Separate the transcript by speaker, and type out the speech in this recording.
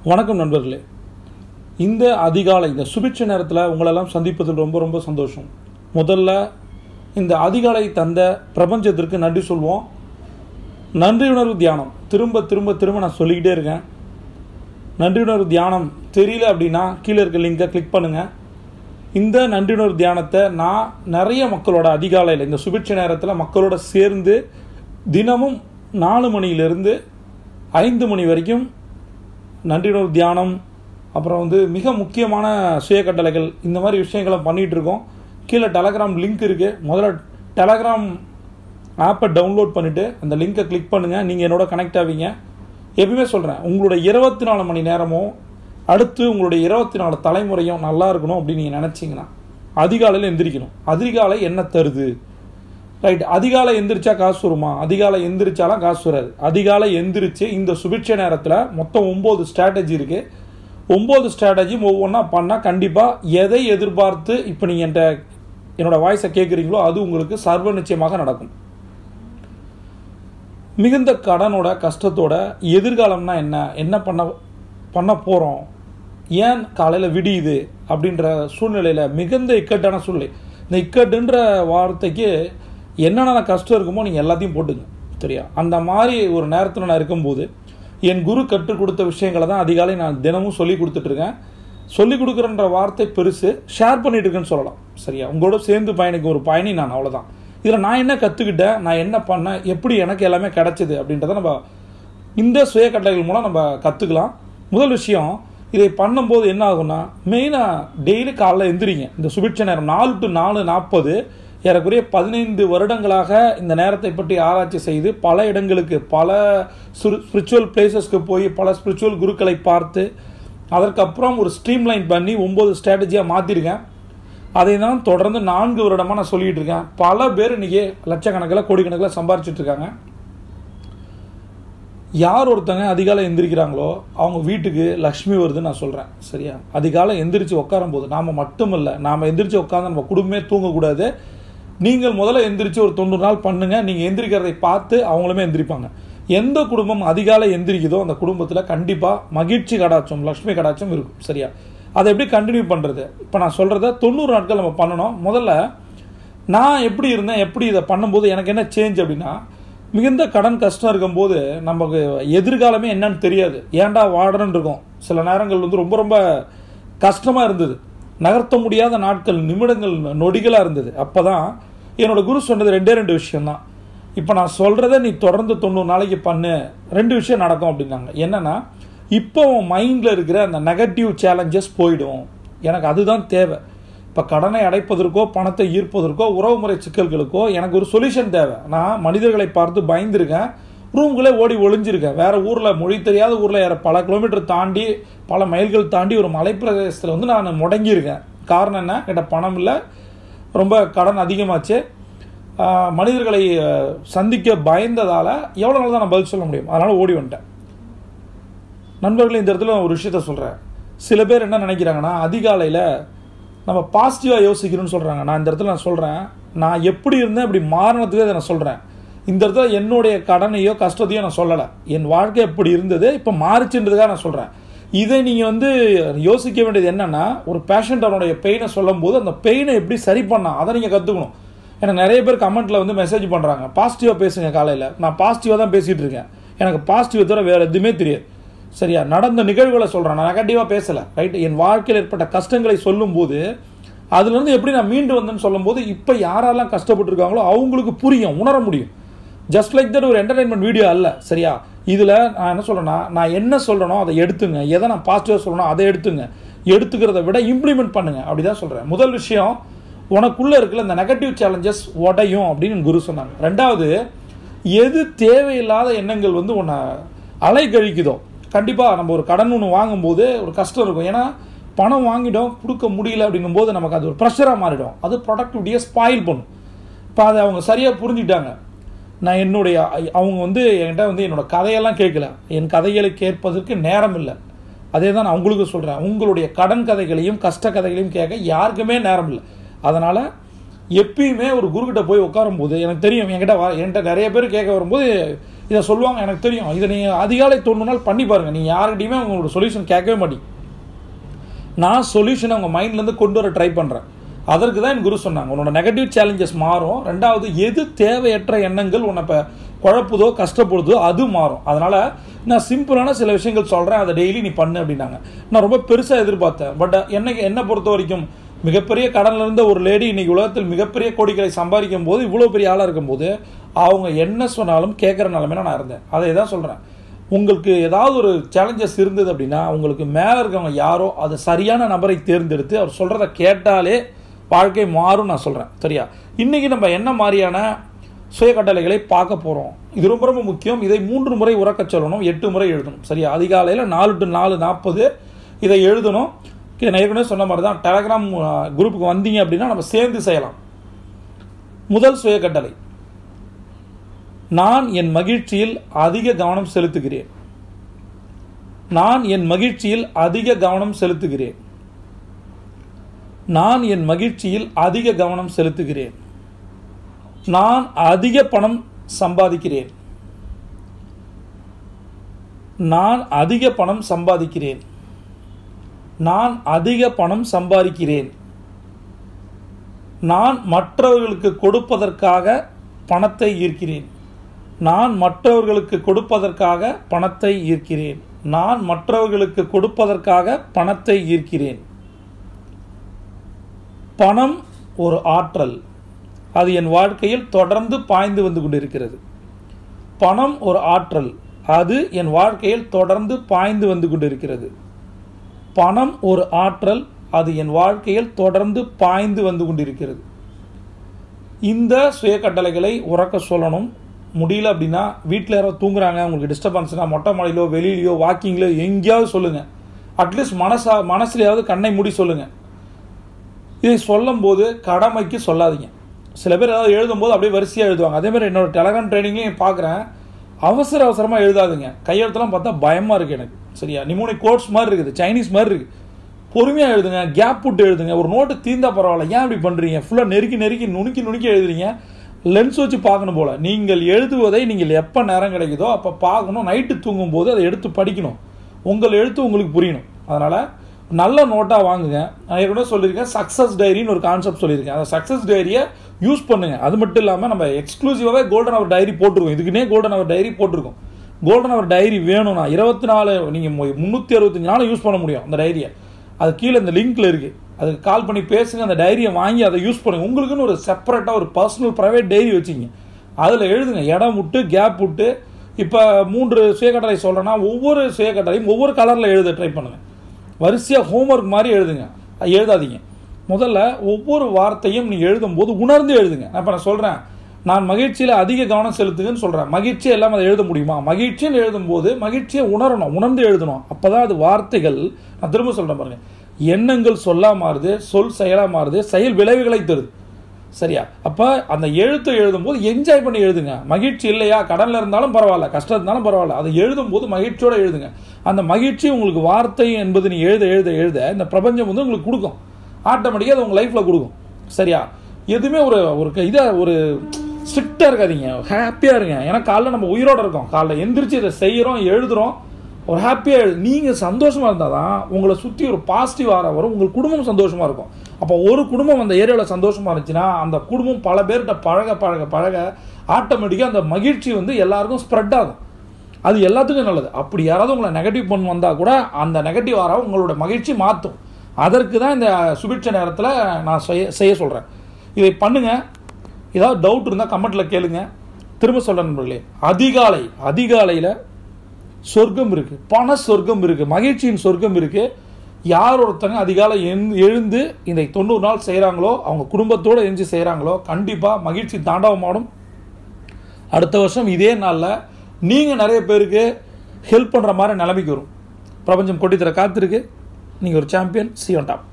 Speaker 1: வணக்கம் நண்பர்களே இந்த அதிகாலை இந்த சுபிட்ச நேரத்தில் உங்களெல்லாம் சந்திப்பதில் ரொம்ப ரொம்ப சந்தோஷம் முதல்ல இந்த அதிகாலை தந்த பிரபஞ்சத்திற்கு நன்றி சொல்வோம் நன்றியுணர்வு தியானம் திரும்ப திரும்ப திரும்ப நான் சொல்லிக்கிட்டே இருக்கேன் நன்றியுணர்வு தியானம் தெரியல அப்படின்னா கீழே இருக்க லிங்கை கிளிக் பண்ணுங்கள் இந்த நன்றியுணர்வு தியானத்தை நான் நிறைய மக்களோட அதிகாலையில் இந்த சுபிட்ச நேரத்தில் மக்களோட சேர்ந்து தினமும் நாலு மணியிலிருந்து ஐந்து மணி வரைக்கும் நன்றியுணர்வு தியானம் அப்புறம் வந்து மிக முக்கியமான சுய கட்டளைகள் இந்த மாதிரி விஷயங்களை பண்ணிகிட்டு இருக்கோம் கீழே டெலகிராம் லிங்க் இருக்குது முதல்ல டெலகிராம் ஆப்பை டவுன்லோட் பண்ணிவிட்டு அந்த லிங்கை கிளிக் பண்ணுங்கள் நீங்கள் என்னோட கனெக்ட் ஆவீங்க எப்பயுமே சொல்கிறேன் உங்களுடைய இருபத்தி நாலு மணி நேரமும் அடுத்து உங்களுடைய இருபத்தி நாலு தலைமுறையும் நல்லா இருக்கணும் அப்படின்னு நீங்கள் நினச்சிங்கன்னா அதிகாலையில் எந்திரிக்கணும் அதிகாலை என்ன தருது ரைட் அதிகாலை எந்திரிச்சா காசு வருமா அதிகாலை எந்திரிச்சாலாம் காசு வராது அதிகாலை எந்திரிச்சு இந்த சுபிட்ச நேரத்தில் மொத்தம் ஒம்பது ஸ்ட்ராட்டஜி இருக்குது ஒம்பது ஸ்ட்ராட்டஜியும் ஒவ்வொன்றா பண்ணால் கண்டிப்பாக எதை எதிர்பார்த்து இப்போ நீங்கள் என்கிட்ட என்னோட வாய்ஸை கேட்குறீங்களோ அது உங்களுக்கு சர்வ நிச்சயமாக நடக்கும் மிகுந்த கடனோட கஷ்டத்தோட எதிர்காலம்னா என்ன என்ன பண்ண பண்ண போகிறோம் ஏன் காலையில் விடியுது அப்படின்ற சூழ்நிலையில் மிகுந்த இக்கட்டான சூழ்நிலை இந்த இக்கட்டுன்ற வார்த்தைக்கு என்னென்ன கஷ்டம் இருக்குமோ நீங்கள் எல்லாத்தையும் போட்டுங்க சரியா அந்த மாதிரி ஒரு நேரத்தில் நான் இருக்கும்போது என் குரு கற்றுக் கொடுத்த விஷயங்களை தான் அதிகாலை நான் தினமும் சொல்லி கொடுத்துட்ருக்கேன் சொல்லி கொடுக்குறன்ற வார்த்தை பெருசு ஷேர் பண்ணிட்டு இருக்கேன்னு சொல்லலாம் சரியா உங்களோட சேர்ந்து பயணிக்கும் ஒரு பயணி நான் அவ்வளோதான் இதில் நான் என்ன கற்றுக்கிட்டேன் நான் என்ன பண்ணேன் எப்படி எனக்கு எல்லாமே கிடைச்சிது அப்படின்றத நம்ம இந்த சுய கட்டளைகள் மூலம் நம்ம கற்றுக்கலாம் முதல் விஷயம் இதை பண்ணும்போது என்ன ஆகும்னா மெயினாக டெய்லி காலைல எந்திரிங்க இந்த சுபிட்ச நேரம் நாலு டு நாலு நாற்பது ஏறக்குறைய பதினைந்து வருடங்களாக இந்த நேரத்தை பற்றி ஆராய்ச்சி செய்து பல இடங்களுக்கு பல ஸ்பிரிச்சுவல் பிளேசஸ்க்கு போய் பல ஸ்பிரிச்சுவல் குருக்களை பார்த்து அதற்கப்புறம் ஒரு ஸ்ட்ரீம்லைன் பண்ணி ஒம்பது ஸ்ட்ராட்டஜியாக மாற்றிருக்கேன் அதை தான் தொடர்ந்து நான்கு வருடமாக நான் சொல்லிகிட்டு இருக்கேன் பல பேர் இன்றைக்கி லட்சக்கணக்கில் கோடிக்கணக்கில் சம்பாரிச்சிட்டு இருக்காங்க யார் ஒருத்தங்க அதிகாலை எந்திரிக்கிறாங்களோ அவங்க வீட்டுக்கு லக்ஷ்மி வருதுன்னு நான் சொல்கிறேன் சரியா அதிகாலை எந்திரிச்சு உட்காரும் போது நாம் மட்டும் இல்லை நாம் எந்திரிச்சு உட்காந்து நம்ம குடும்பமே தூங்கக்கூடாது நீங்கள் முதல்ல எந்திரிச்சு ஒரு தொண்ணூறு நாள் பண்ணுங்கள் நீங்கள் எந்திரிக்கிறதை பார்த்து அவங்களுமே எந்திரிப்பாங்க எந்த குடும்பம் அதிகாலை எந்திரிக்குதோ அந்த குடும்பத்தில் கண்டிப்பாக மகிழ்ச்சி கடாச்சம் லக்ஷ்மி கடாச்சம் இருக்கும் சரியா அதை எப்படி கண்டினியூ பண்ணுறது இப்போ நான் சொல்கிறத தொண்ணூறு நாட்கள் நம்ம பண்ணணும் முதல்ல நான் எப்படி இருந்தேன் எப்படி இதை பண்ணும்போது எனக்கு என்ன சேஞ்ச் அப்படின்னா மிகுந்த கடன் கஷ்டம் இருக்கும்போது நமக்கு எதிர்காலமே என்னன்னு தெரியாது ஏன்டா வாடுறன்னு இருக்கும் சில நேரங்கள் வந்து ரொம்ப ரொம்ப கஷ்டமாக இருந்தது நகர்த்த முடியாத நாட்கள் நிமிடங்கள் நொடிகளாக இருந்தது அப்போ தான் என்னோட குரு சொன்னது ரெண்டே ரெண்டு விஷயம்தான் இப்போ நான் சொல்கிறத நீ தொடர்ந்து தொண்ணூறு நாளைக்கு பண்ணு ரெண்டு விஷயம் நடக்கும் அப்படின்னாங்க என்னென்னா இப்போ உன் மைண்டில் இருக்கிற அந்த நெகட்டிவ் சேலஞ்சஸ் போயிடும் எனக்கு அதுதான் தேவை இப்போ கடனை அடைப்பதற்கோ பணத்தை ஈர்ப்பதற்கோ உறவுமுறை சிக்கல்களுக்கோ எனக்கு ஒரு சொல்யூஷன் தேவை நான் மனிதர்களை பார்த்து பயந்துருக்கேன் ரூம்குள்ளே ஓடி ஒளிஞ்சிருக்கேன் வேறு ஊரில் மொழி தெரியாத ஊரில் வேறு பல கிலோமீட்டர் தாண்டி பல மைல்கள் தாண்டி ஒரு மலைப்பிரதேசத்தில் வந்து நான் முடங்கியிருக்கேன் காரணம் என்ன கிட்ட பணம் இல்லை ரொம்ப கடன் அதிகமாச்சு மனிதர்களை சந்திக்க பயந்ததால் எவ்வளோ நாள் தான் நான் பதில் சொல்ல முடியும் அதனால் ஓடி வந்துட்டேன் நண்பர்களே இந்த இடத்துல ஒரு விஷயத்த சொல்கிறேன் சில பேர் என்ன நினைக்கிறாங்கன்னா அதிகாலையில் நம்ம பாசிட்டிவாக யோசிக்கணும்னு சொல்கிறாங்க நான் இந்த இடத்துல நான் சொல்கிறேன் நான் எப்படி இருந்தேன் இப்படி மாறினதுக்கு அதை நான் சொல்கிறேன் இந்த இடத்துல என்னுடைய கடனையோ கஷ்டத்தையோ நான் சொல்லலை என் வாழ்க்கை எப்படி இருந்தது இப்போ மாறிச்சுன்றதுக்காக நான் சொல்கிறேன் இதை நீங்கள் வந்து யோசிக்க வேண்டியது என்னென்னா ஒரு பேஷண்ட் அவனுடைய பெயினை சொல்லும் போது அந்த பெயினை எப்படி சரி பண்ணால் அதை நீங்கள் கற்றுக்கணும் எனக்கு நிறைய பேர் கமெண்ட்டில் வந்து மெசேஜ் பண்ணுறாங்க பாசிட்டிவாக பேசுங்க காலையில் நான் பாசிட்டிவாக தான் பேசிகிட்டு இருக்கேன் எனக்கு பாசிட்டிவ் தவிர வேறு எதுவுமே தெரியாது சரியா நடந்த நிகழ்வுகளை சொல்கிறேன் நான் நெகட்டிவாக பேசலை ரைட் என் வாழ்க்கையில் ஏற்பட்ட கஷ்டங்களை சொல்லும்போது அதுலேருந்து எப்படி நான் மீண்டு வந்தேன்னு சொல்லும்போது இப்போ யாரெல்லாம் கஷ்டப்பட்டுருக்காங்களோ அவங்களுக்கு புரியும் உணர முடியும் ஜஸ்ட் லைக் தட் ஒரு என்டர்டைன்மெண்ட் வீடியோ அல்ல சரியா இதில் நான் என்ன சொல்கிறேன்னா நான் என்ன சொல்கிறேனோ அதை எடுத்துங்க எதை நான் பாசிட்டிவாக சொல்லணும் அதை எடுத்துங்க எடுத்துக்கிறத விட இம்ப்ளிமெண்ட் பண்ணுங்க அப்படி தான் சொல்கிறேன் முதல் விஷயம் உனக்குள்ளே இருக்கிற இந்த நெகட்டிவ் சேலஞ்சஸ் உடையும் அப்படின்னு குரு சொன்னாங்க ரெண்டாவது எது தேவையில்லாத எண்ணங்கள் வந்து உன்னை அலை கழிக்குதோ கண்டிப்பாக நம்ம ஒரு கடன் ஒன்று வாங்கும்போது ஒரு கஷ்டம் இருக்கும் ஏன்னா பணம் வாங்கிட்டோம் கொடுக்க முடியல அப்படின்னும் போது நமக்கு அது ஒரு ப்ரெஷராக மாறிடும் அது ப்ரொடக்டிவிட்டியை ஸ்பாயில் பண்ணும் இப்போ அதை அவங்க சரியாக புரிஞ்சுட்டாங்க நான் என்னுடைய அவங்க வந்து என்கிட்ட வந்து என்னோட கதையெல்லாம் கேட்கல என் கதைகளை கேட்பதற்கு நேரம் இல்லை அதே தான் நான் உங்களுக்கு சொல்கிறேன் உங்களுடைய கடன் கதைகளையும் கஷ்ட கதைகளையும் கேட்க யாருக்குமே நேரம் இல்லை அதனால் எப்பயுமே ஒரு குருக்கிட்ட போய் உட்காரும் போது எனக்கு தெரியும் என்கிட்ட வா என்கிட்ட நிறைய பேர் கேட்க வரும்போது இதை சொல்லுவாங்க எனக்கு தெரியும் இதை நீங்கள் அதிகாலை தொண்ணூறு நாள் பண்ணி பாருங்கள் நீங்கள் யார்கிட்டையுமே உங்களோட சொல்யூஷன் கேட்கவே மாட்டீங்க நான் சொல்யூஷனை உங்கள் மைண்ட்லேருந்து கொண்டு வர ட்ரை பண்ணுறேன் அதற்கு தான் என் குரு சொன்னாங்க உன்னோட நெகட்டிவ் சேலஞ்சஸ் மாறும் ரெண்டாவது எது தேவையற்ற எண்ணங்கள் உன்னை இப்போ குழப்புதோ கஷ்டப்படுதோ அது மாறும் அதனால் நான் சிம்பிளான சில விஷயங்கள் சொல்கிறேன் அதை டெய்லி நீ பண்ணு அப்படின்னாங்க நான் ரொம்ப பெருசாக எதிர்பார்த்தேன் பட் என்னை என்னை பொறுத்த வரைக்கும் மிகப்பெரிய கடன்ல இருந்த ஒரு லேடி இன்னைக்கு உலகத்தில் மிகப்பெரிய கோடிகளை சம்பாதிக்கும் போது இவ்வளோ பெரிய ஆளாக இருக்கும்போது அவங்க என்ன சொன்னாலும் கேட்குற நிலமையில நான் இருந்தேன் அதை தான் சொல்கிறேன் உங்களுக்கு ஏதாவது ஒரு சேலஞ்சஸ் இருந்தது அப்படின்னா உங்களுக்கு மேலே இருக்கவங்க யாரோ அது சரியான நபரை தேர்ந்தெடுத்து அவர் சொல்கிறத கேட்டாலே வாழ்க்கை மாறும் நான் சொல்கிறேன் சரியா இன்றைக்கி நம்ம என்ன மாதிரியான சுய கட்டளைகளை பார்க்க போகிறோம் இது ரொம்ப ரொம்ப முக்கியம் இதை மூன்று முறை உறக்கச் சொல்லணும் எட்டு முறை எழுதணும் சரியா அதிகாலையில் நாலு டு நாலு நாற்பது இதை எழுதணும் Okay, நான் ஏற்கனவே சொன்ன மாதிரி தான் டெலகிராம் குரூப்புக்கு வந்தீங்க அப்படின்னா நம்ம சேர்ந்து செய்யலாம் முதல் சுய கட்டளை நான் என் மகிழ்ச்சியில் அதிக கவனம் செலுத்துகிறேன் நான் என் மகிழ்ச்சியில் அதிக கவனம் செலுத்துகிறேன் நான் என் மகிழ்ச்சியில் அதிக கவனம் செலுத்துகிறேன் நான் அதிக பணம் சம்பாதிக்கிறேன் நான் அதிக பணம் சம்பாதிக்கிறேன் நான் அதிக பணம் சம்பாதிக்கிறேன் நான் மற்றவர்களுக்கு கொடுப்பதற்காக பணத்தை ஈர்க்கிறேன் நான் மற்றவர்களுக்கு கொடுப்பதற்காக பணத்தை ஈர்க்கிறேன் நான் மற்றவர்களுக்கு கொடுப்பதற்காக பணத்தை ஈர்க்கிறேன் பணம் ஒரு ஆற்றல் அது என் வாழ்க்கையில் தொடர்ந்து பாய்ந்து வந்து கொண்டிருக்கிறது பணம் ஒரு ஆற்றல் அது என் வாழ்க்கையில் தொடர்ந்து பாய்ந்து வந்து கொண்டிருக்கிறது பணம் ஒரு ஆற்றல் அது என் வாழ்க்கையில் தொடர்ந்து பாய்ந்து வந்து கொண்டிருக்கிறது இந்த சுய கட்டளைகளை உறக்க சொல்லணும் முடியல அப்படின்னா வீட்டில் யாரோ தூங்குறாங்க உங்களுக்கு டிஸ்டர்பன்ஸ்னா மொட்டை மாடியிலோ வெளியிலையோ வாக்கிங்லையோ எங்கேயாவது சொல்லுங்கள் அட்லீஸ்ட் மனசா மனசுலையாவது கண்ணை மூடி சொல்லுங்கள் இதை சொல்லும்போது கடமைக்கு சொல்லாதீங்க சில பேர் ஏதாவது எழுதும்போது அப்படியே வரிசையாக எழுதுவாங்க அதே மாதிரி என்னோட டெலகிராம் ட்ரைனிங்லையும் பார்க்குறேன் அவசர அவசரமாக எழுதாதுங்க கையெழுத்தெல்லாம் பார்த்தா பயமாக இருக்குது எனக்கு சரியா நிமோனி கோட்ஸ் மாதிரி இருக்குது சைனீஸ் மாதிரி இருக்குது பொறுமையாக எழுதுங்க கேப் விட்டு எழுதுங்க ஒரு நோட்டு தீந்தா பரவாயில்ல ஏன் இப்படி பண்ணுறீங்க ஃபுல்லாக நெருக்கி நெருக்கி நுணுக்கி நுணுக்கி எழுதுறீங்க லென்ஸ் வச்சு பார்க்கணும் போல் நீங்கள் எழுதுவதை நீங்கள் எப்போ நேரம் கிடைக்குதோ அப்போ பார்க்கணும் நைட்டு தூங்கும்போது அதை எடுத்து படிக்கணும் உங்கள் எழுத்து உங்களுக்கு புரியணும் அதனால் நல்ல நோட்டாக வாங்குங்க நான் ஏற்கனவே சொல்லியிருக்கேன் சக்ஸஸ் டைரின்னு ஒரு கான்செப்ட் சொல்லியிருக்கேன் அந்த சக்ஸஸ் டைரியை யூஸ் பண்ணுங்க அது மட்டும் இல்லாமல் நம்ம எக்ஸ்க்ளூசிவாகவே கோல்டன் அவர் டைரி போட்டிருக்கோம் இதுக்குன்னே கோல்டன் அவர் டைரி போட்டிருக்கோம் கோல்டன் அவர் டைரி வேணும்னா இருபத்தி நாலு நீங்கள் முந்நூற்றி அறுபத்தஞ்சு நாள் யூஸ் பண்ண முடியும் அந்த டைரியை அது கீழே இந்த லிங்க்ல இருக்குது அதுக்கு கால் பண்ணி பேசுங்க அந்த டைரியை வாங்கி அதை யூஸ் பண்ணுங்க உங்களுக்குன்னு ஒரு செப்பரேட்டாக ஒரு பர்சனல் ப்ரைவேட் டைரி வச்சுங்க அதில் எழுதுங்க இடம் விட்டு கேப் விட்டு இப்போ மூன்று சுயக்கட்டளை சொல்கிறேன்னா ஒவ்வொரு சுயக்கட்டளையும் ஒவ்வொரு கலரில் எழுத ட்ரை பண்ணுங்கள் வரிசையாக ஹோம்ஒர்க் மாதிரி எழுதுங்க அது எழுதாதீங்க முதல்ல ஒவ்வொரு வார்த்தையும் நீங்கள் எழுதும்போது உணர்ந்து எழுதுங்க நான் இப்போ நான் சொல்கிறேன் நான் மகிழ்ச்சியில் அதிக கவனம் செலுத்துங்கன்னு சொல்கிறேன் மகிழ்ச்சி எல்லாம் அதை எழுத முடியுமா மகிழ்ச்சின்னு எழுதும்போது மகிழ்ச்சியை உணரணும் உணர்ந்து எழுதணும் அப்போ தான் அது வார்த்தைகள் நான் திரும்ப சொல்கிறேன் பாருங்க எண்ணங்கள் சொல்லா மாறுது சொல் செயலாக மாறுது செயல் விளைவுகளை தருது சரியா அப்போ அந்த எழுத்தை எழுதும்போது என்ஜாய் பண்ணி எழுதுங்க மகிழ்ச்சி இல்லையா கடனில் இருந்தாலும் பரவாயில்ல கஷ்டம் இருந்தாலும் பரவாயில்ல அதை எழுதும்போது மகிழ்ச்சியோட எழுதுங்க அந்த மகிழ்ச்சி உங்களுக்கு வார்த்தை என்பது நீ எழுத எழுத எழுத இந்த பிரபஞ்சம் வந்து உங்களுக்கு கொடுக்கும் ஆட்டோமேட்டிக்காக அது உங்கள் லைஃப்பில் கொடுக்கும் சரியா எதுவுமே ஒரு ஒரு இதை ஒரு ஸ்ட்ரிக்டாக இருக்காதீங்க ஹாப்பியாக இருங்க ஏன்னா காலைல நம்ம உயிரோட இருக்கோம் காலைல எந்திரிச்சு இதை செய்கிறோம் எழுதுகிறோம் ஒரு ஹாப்பியாக எழு நீங்கள் சந்தோஷமாக இருந்தால் தான் உங்களை சுற்றி ஒரு பாசிட்டிவ் ஆற வரும் உங்கள் குடும்பம் சந்தோஷமாக இருக்கும் அப்போ ஒரு குடும்பம் அந்த ஏரியாவில் சந்தோஷமாக இருந்துச்சுன்னா அந்த குடும்பம் பல பேர்கிட்ட பழக பழக பழக ஆட்டோமேட்டிக்காக அந்த மகிழ்ச்சி வந்து எல்லாருக்கும் ஸ்ப்ரெட் ஆகும் அது எல்லாத்துக்கும் நல்லது அப்படி யாராவது உங்களை நெகட்டிவ் பண்ண வந்தால் கூட அந்த நெகட்டிவ் ஆற உங்களோட மகிழ்ச்சி மாற்றும் அதற்கு தான் இந்த சுபிட்ச நேரத்தில் நான் செய்ய செய்ய சொல்கிறேன் இதை பண்ணுங்கள் ஏதாவது டவுட் இருந்தால் கமெண்ட்டில் கேளுங்க திரும்ப சொல்கிறேன் நண்பர்களே அதிகாலை அதிகாலையில் சொர்க்கம் இருக்குது பண சொர்க்கம் இருக்குது மகிழ்ச்சியின் சொர்க்கம் இருக்குது யார் ஒருத்தங்க அதிகாலை எழுந்து எழுந்து இந்த தொண்ணூறு நாள் செய்கிறாங்களோ அவங்க குடும்பத்தோடு எழுந்து செய்கிறாங்களோ கண்டிப்பாக மகிழ்ச்சி தாண்டவமாடும் அடுத்த வருஷம் இதே நாளில் நீங்கள் நிறைய பேருக்கு ஹெல்ப் பண்ணுற மாதிரி நிலைமைக்கு வரும் பிரபஞ்சம் கொட்டித்தர காத்திருக்கு நீங்கள் ஒரு சாம்பியன் சி on top